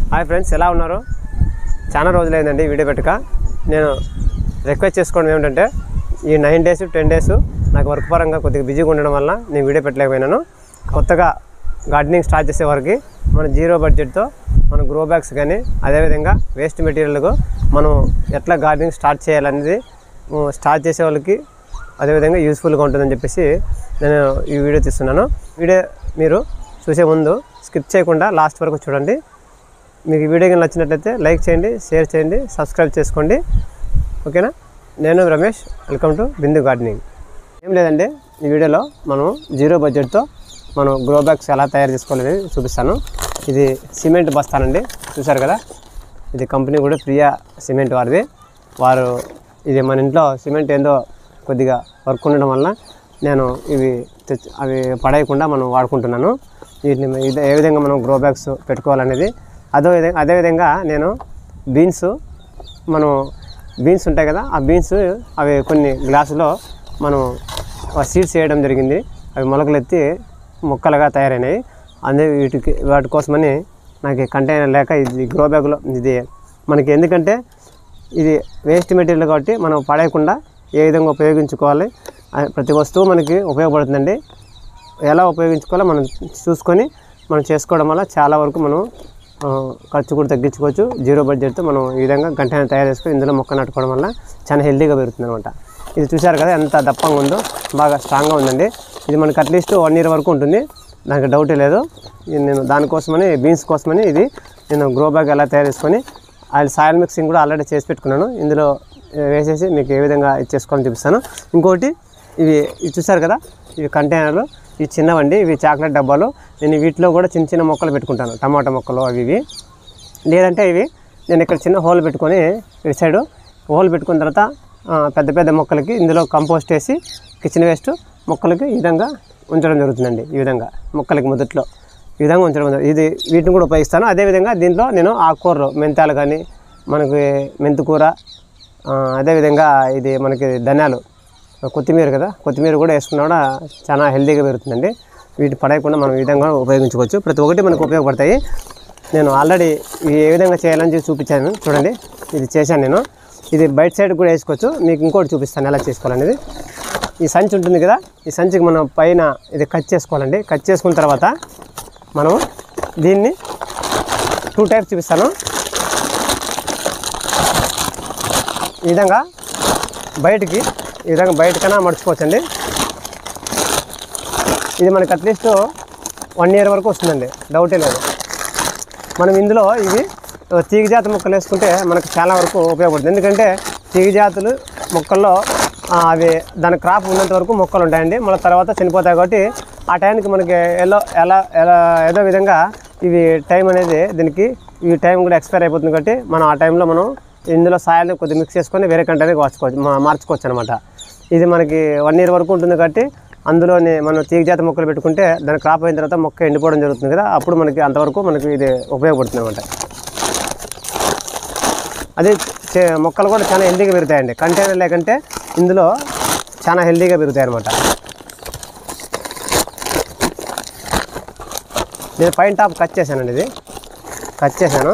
Hi friends ఎలా ఉన్నారు చాలా రోజులైందండి వీడియో పెట్టక నేను రిక్వెస్ట్ చేసుకోవడం ఏమిటంటే ఈ నైన్ డేస్ టెన్ డేస్ నాకు వర్క్ పరంగా కొద్దిగా బిజీగా ఉండడం వల్ల నేను వీడియో పెట్టలేకపోయినాను కొత్తగా గార్డెనింగ్ స్టార్ట్ చేసే వరకు మన జీరో బడ్జెట్తో మన గ్రో బ్యాగ్స్ కానీ అదేవిధంగా వేస్ట్ మెటీరియల్కు మనం ఎట్లా గార్డెనింగ్ స్టార్ట్ చేయాలనేది ఉమ్, స్టార్ట్ చేసే వాళ్ళకి అదేవిధంగా యూస్ఫుల్గా ఉంటుందని చెప్పేసి నేను ఈ వీడియో తీస్తున్నాను వీడియో మీరు చూసే ముందు స్కిప్ చేయకుండా లాస్ట్ వరకు చూడండి మీకు ఈ వీడియో కానీ నచ్చినట్లయితే లైక్ చేయండి షేర్ చేయండి సబ్స్క్రైబ్ చేసుకోండి ఓకేనా నేను Ramesh welcome to Bindu gardening ఏం లేదండి ఈ వీడియోలో మనం జీరో బడ్జెట్తో మనం గ్రో బ్యాగ్స్ ఎలా తయారు చేసుకోవాలని చూపిస్తాను ఇది సిమెంట్ బస్తానండి చూసారు కదా ఇది కంపెనీ కూడా ప్రియా సిమెంట్ వారిది వారు ఇది మన ఇంట్లో సిమెంట్ ఏందో కొద్దిగా వర్క్ ఉండడం వల్ల నేను ఇవి తెచ్చి అవి పడేయకుండా మనం వాడుకుంటున్నాను వీటిని ఇది ఏ విధంగా మనం గ్రో బ్యాగ్స్ పెట్టుకోవాలనేది అదే విధంగా అదేవిధంగా నేను బీన్స్ మనం బీన్స్ ఉంటాయి కదా ఆ బీన్స్ అవి కొన్ని గ్లాసులో మనం సీడ్స్ వేయడం జరిగింది అవి మొలకలు ఎత్తి మొక్కలుగా తయారైనాయి అదే వీటికి వాటి కోసమని నాకు కంటైనర్ లేక ఇది గ్రో బ్యాగ్లో ఇది మనకి ఎందుకంటే ఇది వేస్ట్ మెటీరియల్ కాబట్టి మనం పడేయకుండా ఏ విధంగా ఉపయోగించుకోవాలి ఆ ప్రతి వస్తువు మనకి ఉపయోగపడుతుందండి ఎలా ఉపయోగించుకోవాలో మనం చూసుకొని మనం చేసుకోవడం వల్ల చాలా వరకు మనం ఆ, ఖర్చు కూడా తగ్గించుకోవచ్చు జీరో బడ్జెట్తో మనం ఈ విధంగా గంటైనా తయారు చేసుకొని ఇందులో మొక్క నాటుకోవడం వల్ల చాలా హెల్తీగా పెరుగుతుంది అనమాట ఇది చూశారు కదా ఎంత దప్పంగా ఉందో బాగా స్ట్రాంగ్గా ఉందండి ఇది మనకి అట్లీస్ట్ వన్ ఇయర్ వరకు ఉంటుంది నాకు డౌటే లేదు ఇది నేను దానికోసమని బీన్స్ కోసమని ఇది నేను గ్రో బ్యాగ్ ఎలా తయారు చేసుకొని అది సాయిల్ మిక్సింగ్ కూడా ఆల్రెడీ చేసి పెట్టుకున్నాను ఇందులో ఆ, వేసేసి మీకు ఏ విధంగా ఇది చేసుకోవాలని చూపిస్తాను ఇంకోటి ఇవి ఇవి చూసారు కదా ఇవి కంటైనర్లు ఇవి చిన్నవండి ఇవి చాక్లెట్ డబ్బాలు నేను వీటిలో కూడా చిన్న చిన్న మొక్కలు పెట్టుకుంటాను టమాటా మొక్కలు అవి ఇవి లేదంటే ఇవి నేను ఇక్కడ చిన్న హోల్ పెట్టుకొని ఇటు సైడు హోల్ పెట్టుకున్న తర్వాత ఆ, పెద్ద పెద్ద మొక్కలకి ఇందులో కంపోస్ట్ వేసి కిచెన్ వేస్ట్ మొక్కలకి ఈ విధంగా ఉంచడం జరుగుతుందండి ఈ విధంగా మొక్కలకి మొదట్లో ఈ విధంగా ఉంచడం జరుగుతుంది. ఇది వీటిని కూడా ఉపయోగిస్తాను అదేవిధంగా దీంట్లో నేను ఆకుకూరలు మెంతాలు కానీ మనకి మెంతికూర ఆ, అదేవిధంగా ఇది మనకి ధనియాలు కొత్తిమీర కదా కొత్తిమీర కూడా వేసుకున్నా కూడా చాలా హెల్తీగా పెరుగుతుందండి వీటి పడేయకుండా మనం ఈ విధంగా ఉపయోగించుకోవచ్చు ప్రతి ఒక్కటి మనకు ఉపయోగపడతాయి నేను ఆల్రెడీ ఇవి ఏ విధంగా చేయాలని చెప్పి చూపించాను చూడండి ఇది చేశాను నేను ఇది బయట సైడ్ కూడా వేసుకోవచ్చు మీకు ఇంకోటి చూపిస్తాను ఎలా చేసుకోవాలనేది ఈ సంచి ఉంటుంది కదా ఈ సంచికి మనం పైన ఇది కట్ చేసుకోవాలండి కట్ చేసుకున్న తర్వాత మనం దీన్ని టూ టైప్స్ చూపిస్తాను ఈ విధంగా బయటికి ఈ విధంగా బయటకైనా మడుచుకోవచ్చండి ఇది మనకి అట్లీస్ట్ వన్ ఇయర్ వరకు వస్తుందండి డౌటే లేదు మనం ఇందులో ఇవి తీగ జాతి మొక్కలు వేసుకుంటే మనకు చాలా వరకు ఉపయోగపడుతుంది ఎందుకంటే తీగ జాతులు మొక్కల్లో ఆ, అవి దాని క్రాప్ ఉన్నంత వరకు మొక్కలు ఉంటాయండి మళ్ళీ తర్వాత చనిపోతాయి కాబట్టి ఆ టైంకి మనకి ఎలా ఎలా ఎలా ఏదో విధంగా ఇవి టైం అనేది దీనికి ఈ టైం కూడా ఎక్స్పైర్ అయిపోతుంది కాబట్టి మనం ఆ టైంలో మనం ఇందులో సాయాన్ని కొద్దిగా మిక్స్ చేసుకొని వేరే కంటైనర్కి మార్చుకోవచ్చు మా- మార్చుకోవచ్చు అనమాట ఇది మనకి వన్ ఇయర్ వరకు ఉంటుంది కాబట్టి అందులోని మనం తీగ జాతి మొక్కలు పెట్టుకుంటే దాని క్రాప్ అయిన తర్వాత మొక్క ఎండిపోవడం జరుగుతుంది కదా అప్పుడు మనకి అంతవరకు మనకి ఇది ఉపయోగపడుతుంది అనమాట అదే చే- మొక్కలు కూడా చాలా హెల్తీగా పెరుగుతాయండి కంటైనర్ లేకంటే ఇందులో చాలా హెల్తీగా పెరుగుతాయి అనమాట నేను పైన టాప్ కట్ చేశానండి ఇది కట్ చేశాను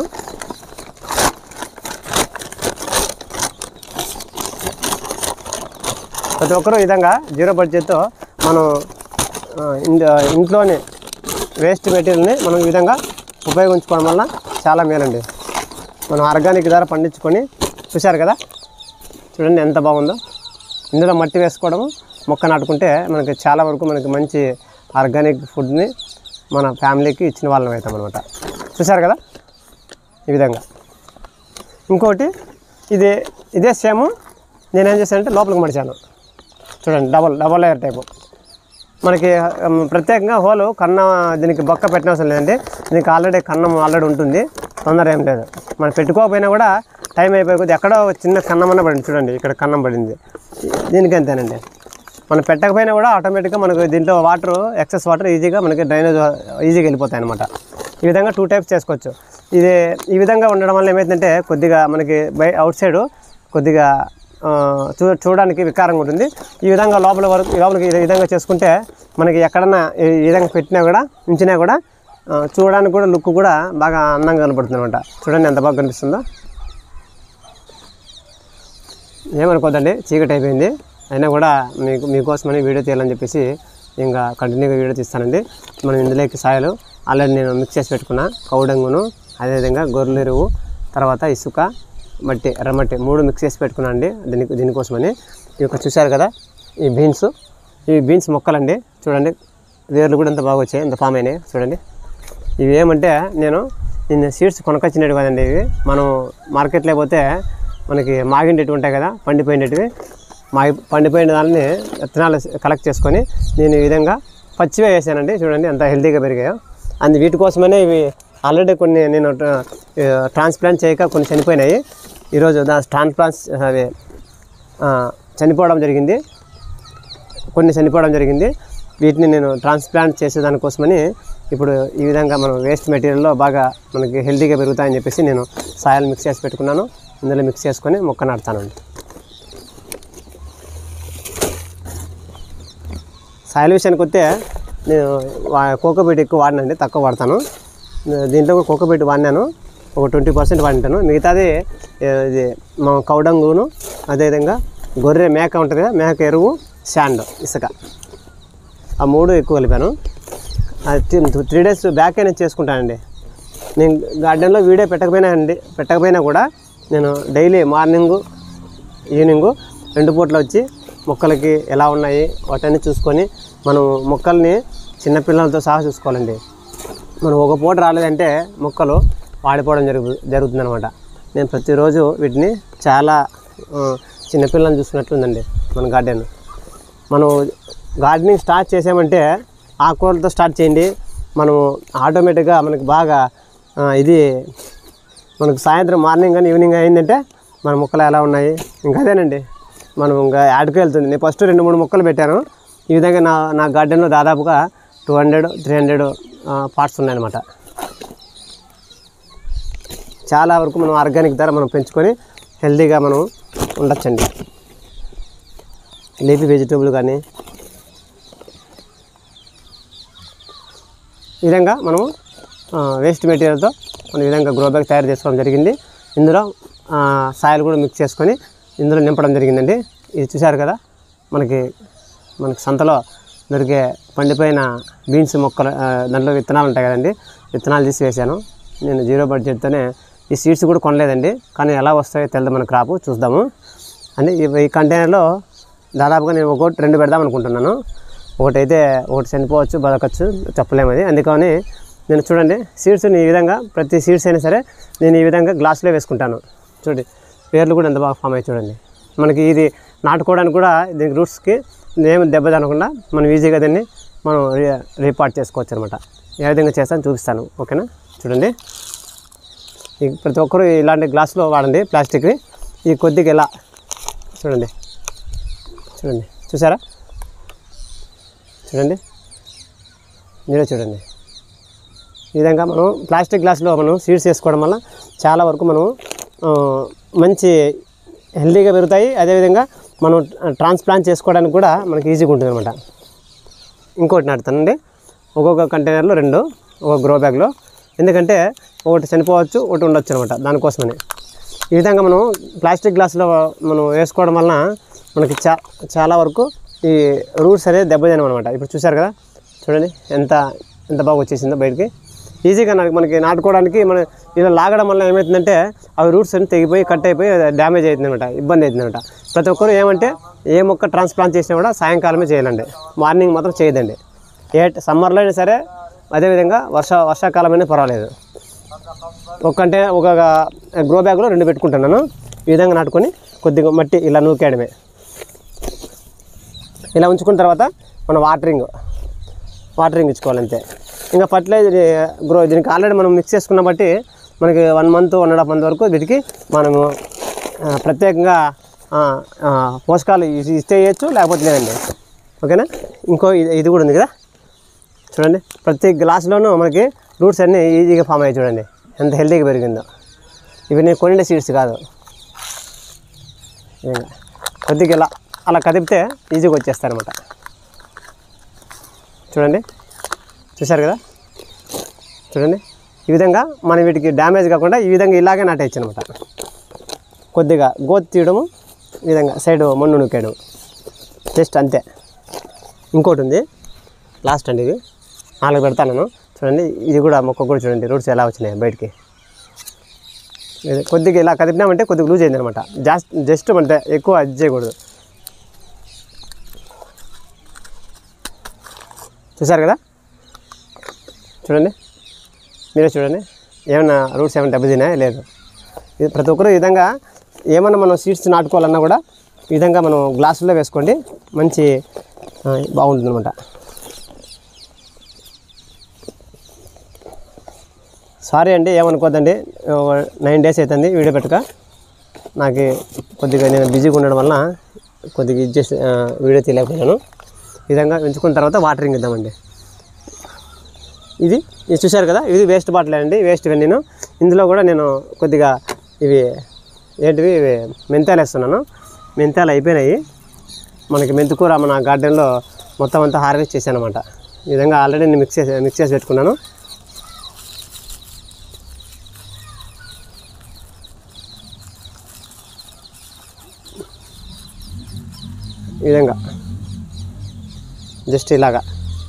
ప్రతి ఒక్కరూ ఈ విధంగా జీరో బడ్జెట్తో మనం ఆ, ఇంద- ఇంట్లోనే వేస్ట్ మెటీరియల్ని మనం ఈ విధంగా ఉపయోగించుకోవడం వల్ల చాలా మేలండి మనం ఆర్గానిక్ ద్వారా పండించుకొని చూశారు కదా చూడండి ఎంత బాగుందో ఇందులో మట్టి వేసుకోవడము మొక్క నాటుకుంటే మనకి చాలా వరకు మనకి మంచి ఆర్గానిక్ ఫుడ్ని మన ఫ్యామిలీకి ఇచ్చిన వాళ్ళం అవుతాం అనమాట చూశారు కదా ఈ విధంగా ఇంకోటి ఇది ఇదే సేమ్ నేనేం చేశానంటే లోపలికి మడిచాను చూడండి డబల్ డబల్ లేయర్ టైపు మనకి ఉమ్, ప్రత్యేకంగా హోలు కన్నం దీనికి బొక్క పెట్టనవసరం లేదండి దీనికి ఆల్రెడీ కన్నం ఆల్రెడీ ఉంటుంది తొందర ఏం లేదు మనం పెట్టుకోకపోయినా కూడా టైం అయిపోయి కొద్ది ఎక్కడో ఒక చిన్న కన్నం అన్న పడింది చూడండి ఇక్కడ కన్నం పడింది దీనికి అంతేనండి మనం పెట్టకపోయినా కూడా ఆటోమేటిక్గా మనకు దీంట్లో వాటర్ ఎక్సెస్ వాటర్ ఈజీగా మనకి డ్రైనేజ్ ఈజీగా వెళ్ళిపోతాయి అనమాట ఈ విధంగా టూ టైప్స్ చేసుకోవచ్చు ఇది ఈ విధంగా ఉండడం వల్ల ఏమైందంటే కొద్దిగా మనకి బై అవుట్ సైడ్ కొద్దిగా ఆ, చూ చూడడానికి వికారంగా ఉంటుంది ఈ విధంగా లోపల వరకు లోపలికి ఈ విధంగా చేసుకుంటే మనకి ఎక్కడన్నా ఈ విధంగా పెట్టినా కూడా ఉంచినా కూడా ఆ, చూడడానికి కూడా లుక్ కూడా బాగా అందంగా కనపడుతుంది అనమాట చూడండి ఎంత బాగా కనిపిస్తుందో ఏమనుకోద్దండి చీకటి అయిపోయింది అయినా కూడా మీకు మీకోసమని వీడియో తీయాలని చెప్పేసి ఇంకా కంటిన్యూగా వీడియో తీస్తానండి మనం ఇందులోకి సాయలు ఆల్రెడీ నేను మిక్స్ చేసి పెట్టుకున్న కౌడంగును అదేవిధంగా గొర్రెల ఎరువు తర్వాత ఇసుక మట్టి ఎర్రమట్టి మూడు మిక్స్ చేసి పెట్టుకున్నాను అండి దీనికి దీనికోసమని ఇవి ఒక చూశారు కదా ఈ బీన్స్ ఈ బీన్స్ మొక్కలండి చూడండి వేర్లు కూడా ఎంత బాగా వచ్చాయి ఎంత ఫామ్ అయినాయి చూడండి ఇవి ఏమంటే నేను నిన్న సీడ్స్ కొనకొచ్చినట్టు కదండి ఇవి మనం మార్కెట్లో పోతే మనకి మాగిండేటివి ఉంటాయి కదా పండిపోయినవి మాగి పండిపోయిన దాన్ని విత్తనాలు కలెక్ట్ చేసుకొని నేను ఈ విధంగా పచ్చివే వేసానండి చూడండి ఎంత హెల్తీగా పెరిగాయో అందు వీటి కోసమనే ఇవి ఆల్రెడీ కొన్ని నేను ట్రాన్స్ప్లాంట్ చేయక కొన్ని చనిపోయినాయి ఈరోజు దా ట్రాన్స్ప్లాంట్స్ అవి ఆ, చనిపోవడం జరిగింది కొన్ని చనిపోవడం జరిగింది వీటిని నేను ట్రాన్స్ప్లాంట్ చేసేదానికోసమని ఇప్పుడు ఈ విధంగా మనం వేస్ట్ మెటీరియల్లో బాగా మనకి హెల్తీగా పెరుగుతాయని చెప్పేసి నేను సాయిల్ మిక్స్ చేసి పెట్టుకున్నాను ఇందులో మిక్స్ చేసుకొని మొక్క నాటుతానండి సాయిల్ విషయానికి వస్తే నేను వా- కోకోపీట్ ఎక్కువ వాడినండి తక్కువ వాడతాను దీంట్లో కూడా కోకోపీట్ వాడినాను ఒక ట్వంటీ పర్సెంట్ వాడింటాను మిగతాది ఏ, ఇది మా కౌడంగును అదేవిధంగా గొర్రె మేక ఉంటుంది కదా మేక ఎరువు శాండ్ ఇసుక ఆ మూడు ఎక్కువ కలిపాను త్రీ డేస్ బ్యాక్ అయినా చేసుకుంటానండి నేను గార్డెన్లో వీడియో పెట్టకపోయినా అండి పెట్టకపోయినా కూడా నేను డైలీ మార్నింగు ఈవినింగు రెండు పూట్ల వచ్చి మొక్కలకి ఎలా ఉన్నాయి వాటన్ని చూసుకొని మనం మొక్కల్ని చిన్నపిల్లలతో సహా చూసుకోవాలండి మనం ఒక పూట రాలేదంటే మొక్కలు వాడిపోవడం జరుగు జరుగుతుందనమాట నేను ప్రతిరోజు వీటిని చాలా ఆ, చిన్నపిల్లల్ని చూసుకున్నట్లుందండి మన గార్డెన్ మనం గార్డెనింగ్ స్టార్ట్ చేసామంటే ఆకుకూరలతో స్టార్ట్ చేయండి మనం ఆటోమేటిక్గా మనకి బాగా ఆ, ఇది మనకు సాయంత్రం మార్నింగ్ కానీ ఈవినింగ్ అయిందంటే మన మొక్కలు ఎలా ఉన్నాయి ఇంకా అదేనండి మనం ఇంకా యాడ్కి వెళ్తుంది నేను ఫస్ట్ రెండు మూడు మొక్కలు పెట్టాను ఈ విధంగా నా నా గార్డెన్లో దాదాపుగా two hundred three hundred parts ఉన్నాయన్నమాట చాలా వరకు మనం ఆర్గానిక్ ధర మనం పెంచుకొని హెల్తీగా మనం ఉండొచ్చండి లీఫీ వెజిటేబుల్ కానీ ఈ విధంగా మనము వేస్ట్ మెటీరియల్తో మన ఈ విధంగా గ్రో బ్యాగ్ తయారు చేసుకోవడం జరిగింది ఇందులో సాయిల్ కూడా మిక్స్ చేసుకొని ఇందులో నింపడం జరిగిందండి ఇది చూశారు కదా మనకి మనకి సంతలో దొరికే పండిపోయిన బీన్స్ మొక్కలు ఆ, దాంట్లో విత్తనాలు ఉంటాయి కదండి విత్తనాలు తీసి వేసాను నేను జీరో బడ్జెట్తోనే ఈ సీడ్స్ కూడా కొనలేదండి కానీ ఎలా వస్తాయో తెలియదు మన క్రాపు చూద్దాము అంటే ఈ- ఈ కంటైనర్లో దాదాపుగా నేను ఒకటి రెండు పెడదాం అనుకుంటున్నాను ఒకటైతే ఒకటి చనిపోవచ్చు బతకచ్చు చెప్పలేము అది అందుకని నేను చూడండి సీడ్స్ని ఈ విధంగా ప్రతి సీడ్స్ అయినా సరే నేను ఈ విధంగా గ్లాసులో వేసుకుంటాను చూడండి పేర్లు కూడా ఎంత బాగా ఫామ్ అయ్యి చూడండి మనకి ఇది నాటుకోవడానికి కూడా దీనికి రూట్స్కి ఏమి దెబ్బ తనకుండా మనం ఈజీగా దీన్ని మనం రీ రీపార్ట్ చేసుకోవచ్చు అనమాట ఏ విధంగా చేస్తాను చూపిస్తాను ఓకేనా చూడండి ఈ ప్రతి ఒక్కరు ఇలాంటి గ్లాసులో వాడండి ప్లాస్టిక్వి ఈ కొద్దిగా ఇలా చూడండి చూడండి చూసారా చూడండి మీరే చూడండి ఈ విధంగా మనం ప్లాస్టిక్ గ్లాస్లో మనం సీడ్స్ వేసుకోవడం వల్ల చాలా వరకు మనం ఆ, మంచి హెల్తీగా పెరుగుతాయి అదేవిధంగా మనం ట్రాన్స్ప్లాంట్ చేసుకోవడానికి కూడా మనకి ఈజీగా ఉంటుంది అనమాట ఇంకోటి నాటుతానండి ఒక్కొక్క కంటైనర్లో రెండు ఒక గ్రో బ్యాగ్లో ఎందుకంటే ఒకటి చనిపోవచ్చు ఒకటి ఉండొచ్చు అనమాట దానికోసమని ఈ విధంగా మనం ప్లాస్టిక్ గ్లాసులో మనం వేసుకోవడం వలన మనకి చా చాలా వరకు ఈ రూట్స్ అనేది దెబ్బతినం అనమాట ఇప్పుడు చూసారు కదా చూడండి ఎంత ఎంత బాగా వచ్చేసిందో బయటికి ఈజీగా నాకు మనకి నాటుకోవడానికి మన ఇలా లాగడం వల్ల ఏమవుతుందంటే అవి రూట్స్ అన్ని తెగిపోయి కట్ అయిపోయి డ్యామేజ్ అవుతుంది అనమాట ఇబ్బంది అవుతుంది అనమాట ప్రతి ఒక్కరు ఏమంటే ఏ మొక్క ట్రాన్స్ప్లాంట్ చేసినా కూడా సాయంకాలమే చేయాలండి మార్నింగ్ మాత్రం చేయదండి ఏ సమ్మర్లో అయినా సరే అదేవిధంగా వర్ష వర్షాకాలమైనా పర్వాలేదు ఒక అంటే ఒక గ్రో బ్యాగ్లో రెండు పెట్టుకుంటున్నాను ఈ విధంగా నాటుకొని కొద్దిగా మట్టి ఇలా నూకేయడమే ఇలా ఉంచుకున్న తర్వాత మనం వాటరింగ్ వాటరింగ్ ఇచ్చుకోవాలి అంతే ఇంకా ఫర్టిలైజర్ గ్రో దీనికి ఆల్రెడీ మనం మిక్స్ చేసుకున్న బట్టి మనకి one month one and half month వరకు వీటికి మనము ఆ, ప్రత్యేకంగా ఆ, ఆ, పోషకాలు ఇ- ఇస్తే ఇవ్వచ్చు లేకపోతే లేదండి ఓకేనా ఇంకో ఇది ఇది కూడా ఉంది కదా చూడండి ప్రతి గ్లాసులోనూ మనకి రూట్స్ అన్నీ ఈజీగా ఫామ్ అయ్యాయి చూడండి ఎంత హెల్తీగా పెరిగిందో ఇవి నేను కొనిండే సీడ్స్ కాదు ఇంకా కొద్దిగా ఇలా అలా కదిపితే ఈజీగా వచ్చేస్తారనమాట చూడండి చూశారు కదా చూడండి ఈ విధంగా మనం వీటికి డ్యామేజ్ కాకుండా ఈ విధంగా ఇలాగే నాటేయచ్చు అనమాట కొద్దిగా గోతు తీయడము ఈ విధంగా సైడ్ మన్ను నూకేయడం జస్ట్ అంతే ఇంకోటి ఉంది లాస్ట్ అండి ఇది నాలుగు పెడతాను నేను చూడండి ఇది కూడా మొక్క కూడా చూడండి రూట్స్ ఎలా వచ్చినాయి బయటికి ఇది కొద్దిగా ఇలా కదిపినామంటే కొద్దిగా లూజ్ అయింది అనమాట జస్ట్ జస్ట్ అంటే ఎక్కువ అది చేయకూడదు చూసారు కదా చూడండి మీరే చూడండి ఏమైనా రూట్స్ ఏమైనా దెబ్బతిన్నాయా లేదు ఇది ప్రతి ఒక్కరు ఈ విధంగా ఏమన్నా మనం సీడ్స్ నాటుకోవాలన్నా కూడా ఈ విధంగా మనం గ్లాసుల్లో వేసుకోండి మంచి బాగుంటుంది అనమాట సారీ అండి ఏమనుకోద్దండి నైన్ డేస్ అవుతుంది వీడియో పెట్టక నాకు కొద్దిగా నేను బిజీగా ఉండడం వల్ల కొద్దిగా ఇది చేసి ఆ, వీడియో తీయలేకపోయాను ఈ విధంగా ఉంచుకున్న తర్వాత వాటరింగ్ ఇద్దామండి ఇది ఇది చూశారు కదా ఇది వేస్ట్ బాటిల్ అండి వేస్ట్ నేను ఇందులో కూడా నేను కొద్దిగా ఇవి ఏంటివి ఇవి మెంతాలు వేస్తున్నాను మెంతాలు అయిపోయినాయి మనకి మెంతికూర మన గార్డెన్లో మొత్తం అంతా హార్వెస్ట్ చేశాను అనమాట ఈ విధంగా ఆల్రెడీ నేను మిక్స్ చేసి మిక్స్ చేసి పెట్టుకున్నాను ఈ విధంగా జస్ట్ ఇలాగా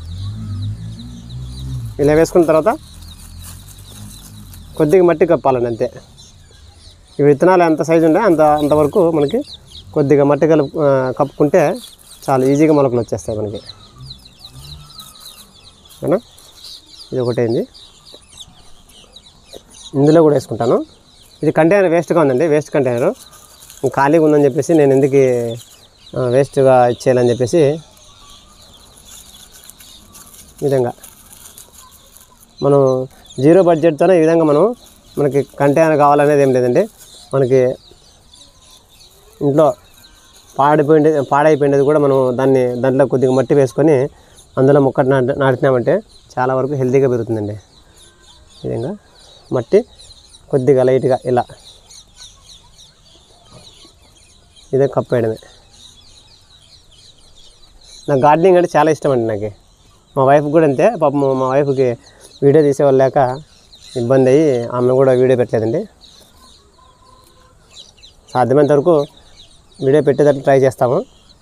ఇలా వేసుకున్న తర్వాత కొద్దిగా మట్టి కప్పాలండి అంతే ఈ విత్తనాలు ఎంత సైజు ఉంటే అంత అంతవరకు మనకి కొద్దిగా మట్టి కలుపు ఆ, కప్పుకుంటే చాలా ఈజీగా మొలకలు వచ్చేస్తాయి మనకి ఓకేనా ఇది ఒకటైంది ఇందులో కూడా వేసుకుంటాను ఇది కంటైనర్ వేస్ట్గా ఉందండి వేస్ట్ కంటైనర్ ఖాళీగా ఉందని చెప్పేసి నేను ఎందుకు ఆ, వేస్ట్గా ఇచ్చేయాలని చెప్పేసి ఈ విధంగా మనం జీరో బడ్జెట్తోనే ఈ విధంగా మనం మనకి కంటైనర్ కావాలనేది ఏం లేదండి మనకి ఇంట్లో పాడిపోయింది పాడైపోయినది కూడా మనం దాన్ని దాంట్లో కొద్దిగా మట్టి వేసుకొని అందులో మొక్క నాటి నాటినామంటే చాలా వరకు హెల్తీగా పెరుగుతుందండి ఈ విధంగా మట్టి కొద్దిగా లైట్గా ఇలా ఇదే కప్పేయడమే నాకు గార్డెనింగ్ అంటే చాలా ఇష్టం అండి నాకు మా వైఫ్ కూడా అంతే పాపం మా వైఫ్కి వీడియో తీసేవాళ్ళు లేక ఇబ్బంది అయ్యి ఆమె కూడా వీడియో పెట్టలేదండి సాధ్యమైనంత వరకు వీడియో పెట్టేటట్టు ట్రై చేస్తాము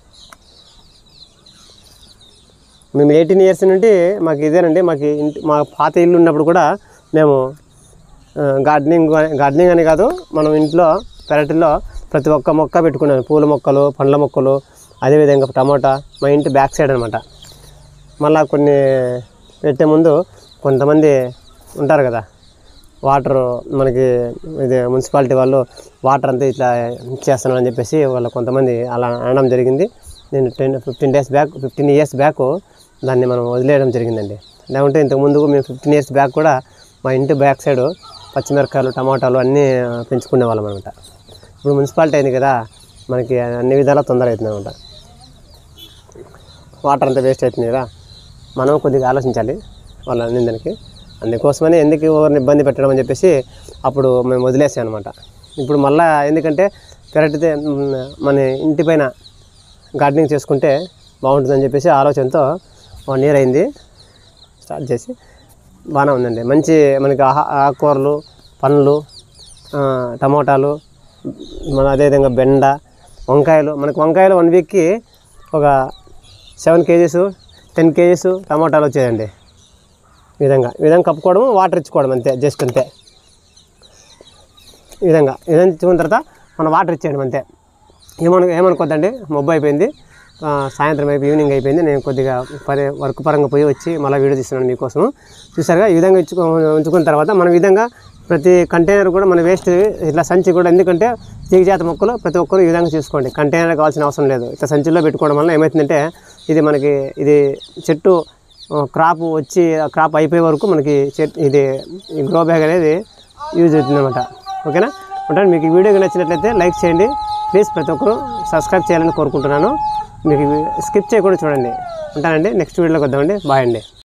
మేము ఎయిటీన్ ఇయర్స్ నుండి మాకు ఇదేనండి మాకు ఇంటి మా పాత ఇల్లు ఉన్నప్పుడు కూడా మేము గార్డెనింగ్ గార్డెనింగ్ అని కాదు మనం ఇంట్లో పెరటిలో ప్రతి ఒక్క మొక్క పెట్టుకున్నాను పూల మొక్కలు పండ్ల మొక్కలు అదేవిధంగా టమాటా మా ఇంటి బ్యాక్ సైడ్ అనమాట మళ్ళా కొన్ని పెట్టే ముందు కొంతమంది ఉంటారు కదా వాటర్ మనకి ఇది మున్సిపాలిటీ వాళ్ళు వాటర్ అంతా ఇట్లా ఇచ్చేస్తున్నాను అని చెప్పేసి వాళ్ళు కొంతమంది అలా అనడం జరిగింది నేను ten fifteen days back fifteen years back దాన్ని మనం వదిలేయడం జరిగిందండి లేకుంటే ఇంతకు ముందు మేము ఫిఫ్టీన్ ఇయర్స్ బ్యాక్ కూడా మా ఇంటి బ్యాక్ సైడ్ పచ్చిమిరపకాయలు టమాటాలు అన్నీ పెంచుకునే వాళ్ళం అనమాట ఇప్పుడు మున్సిపాలిటీ అయింది కదా మనకి అన్ని విధాలా తొందర అవుతుంది అనమాట వాటర్ అంతా వేస్ట్ అవుతుంది కదా మనం కొద్దిగా ఆలోచించాలి వాళ్ళ నిందనికి అందుకోసమని ఎందుకు ఎవరిని ఇబ్బంది పెట్టడం అని చెప్పేసి అప్పుడు మేము వదిలేసాం అనమాట ఇప్పుడు మళ్ళా ఎందుకంటే పెరటితే మ్, మన ఇంటి పైన గార్డెనింగ్ చేసుకుంటే బాగుంటుందని చెప్పేసి ఆలోచనతో వన్ ఇయర్ అయింది స్టార్ట్ చేసి బాగానే ఉందండి మంచి మనకి ఆహా ఆకుకూరలు పండ్లు ఆ, టమోటాలు మన అదేవిధంగా బెండ వంకాయలు మనకి వంకాయలు వన్ వీక్కి ఒక సెవెన్ కేజీస్ టెన్ కేజీస్ టమోటాలు వచ్చాయండి ఈ విధంగా ఈ విధంగా కప్పుకోవడం వాటర్ ఇచ్చుకోవడం అంతే జస్ట్ అంతే ఈ విధంగా ఈ విధంగా ఇచ్చుకున్న తర్వాత మనం వాటర్ ఇచ్చేయడం అంతే ఏమను ఏమనుకోద్దండి మబ్బు అయిపోయింది ఆ, సాయంత్రం అయిపోయి ఈవినింగ్ అయిపోయింది నేను కొద్దిగా పరి వర్క్ పరంగా పోయి వచ్చి మళ్ళీ వీడియో తీస్తున్నాను మీకోసం చూసారుగా ఈ విధంగా ఇచ్చుకో ఉంచుకున్న తర్వాత మనం ఈ విధంగా ప్రతి కంటైనర్ కూడా మన వేస్ట్ ఇట్లా సంచి కూడా ఎందుకంటే తీగజాత మొక్కలు ప్రతి ఒక్కరు ఈ విధంగా చూసుకోండి కంటైనర్ కావాల్సిన అవసరం లేదు ఇట్లా సంచిలో పెట్టుకోవడం వల్ల ఏమవుతుందంటే ఇది మనకి ఇది చెట్టు ఆ, క్రాప్ వచ్చి ఆ క్రాప్ అయిపోయే వరకు మనకి చెట్ ఇది ఈ గ్రో బ్యాగ్ అనేది యూజ్ అవుతుంది అనమాట ఓకేనా ఉంటాను మీకు ఈ వీడియో నచ్చినట్లయితే లైక్ చేయండి ప్లీజ్ ప్రతి ఒక్కరు సబ్స్క్రైబ్ చేయాలని కోరుకుంటున్నాను మీకు స్కిప్ చేయకుండా చూడండి ఉంటానండి నెక్స్ట్ వీడియోలోకి వద్దామండి బాయ్ అండి